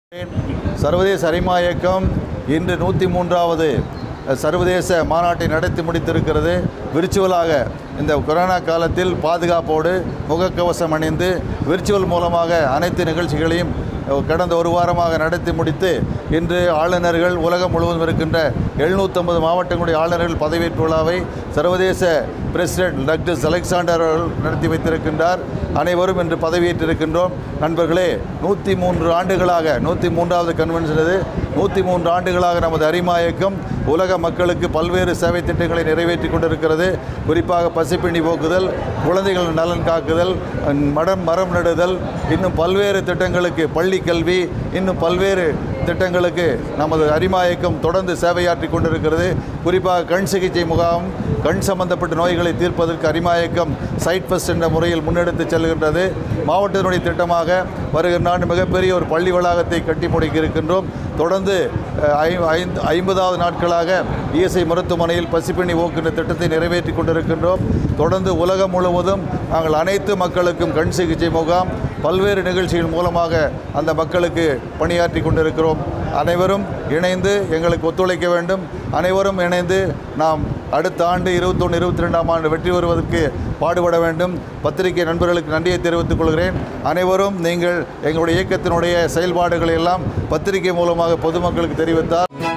சர்வதேச அரிமா இயக்கம் இன்று நூற்றி மூன்றாவது சர்வதேச மாநாட்டை நடத்தி முடித்திருக்கிறது விர்ச்சுவலாக இந்த கொரோனா காலத்தில் பாதுகாப்போடு முகக்கவசம் அணிந்து விர்ச்சுவல் மூலமாக அனைத்து நிகழ்ச்சிகளையும் கடந்த ஒரு வாரமாக நடத்தி முடித்து இன்று ஆளுநர்கள் உலகம் முழுவதும் இருக்கின்ற எழுநூற்றம்பது மாவட்டங்களுடைய ஆளுநர்கள் பதவியேற்பு விழாவை சர்வதேச பிரசிடென்ட் டாக்டர் அலெக்சாண்டர் அவர்கள் நடத்தி வைத்திருக்கின்றார் அனைவரும் இன்று பதவியேற்றிருக்கின்றோம் நண்பர்களே நூற்றி மூன்று ஆண்டுகளாக நூற்றி மூன்றாவது கன்வென்ஷன் இது நூற்றி மூன்று ஆண்டுகளாக நமது அரிமா இயக்கம் உலக மக்களுக்கு பல்வேறு சேவை திட்டங்களை நிறைவேற்றி கொண்டிருக்கிறது குறிப்பாக பசிப்பிணி போக்குதல் குழந்தைகள் நலன் காக்குதல் மடம் மரம் நடுதல் இன்னும் பல்வேறு திட்டங்களுக்கு பள்ளி கல்வி இன்னும் பல்வேறு திட்டங்களுக்கு நமது அரிமா இயக்கம் தொடர்ந்து சேவையாற்றி கொண்டிருக்கிறது குறிப்பாக கண் சிகிச்சை முகாம் கண் சம்பந்தப்பட்ட நோய்களை தீர்ப்பதற்கு அரிமா இயக்கம் சைட் ஃபஸ்ட் என்ற முறையில் முன்னெடுத்து செல்கின்றது மாவட்டத்தினுடைய திட்டமாக வருகிற ஆண்டு மிகப்பெரிய ஒரு பள்ளி வளாகத்தை கட்டி முடிக்க இருக்கின்றோம் தொடர்ந்து அஹ், ஐ- ஐந்து ஐம்பதாவது நாட்களாக இஎஸ்ஐ மருத்துவமனையில் பசிப்பிணி ஓக்குகின்ற திட்டத்தை நிறைவேற்றி கொண்டிருக்கின்றோம் தொடர்ந்து உலகம் முழுவதும் நாங்கள் அனைத்து மக்களுக்கும் கண் சிகிச்சை முகாம் பல்வேறு நிகழ்ச்சிகள் மூலமாக அந்த மக்களுக்கு பணியாற்றி கொண்டிருக்கிறோம் அனைவரும் இணைந்து எங்களுக்கு ஒத்துழைக்க வேண்டும் அனைவரும் இணைந்து நாம் அடுத்த ஆண்டு இருபத்தொன்று இருபத்தி ரெண்டாம் ஆண்டு வெற்றி பெறுவதற்கு பாடுபட வேண்டும் பத்திரிகை நண்பர்களுக்கு நன்றியை தெரிவித்துக் கொள்கிறேன் அனைவரும் நீங்கள் எங்களுடைய இயக்கத்தினுடைய செயல்பாடுகளை எல்லாம் பத்திரிகை மூலமாக பொதுமக்களுக்கு தெரிவித்தால்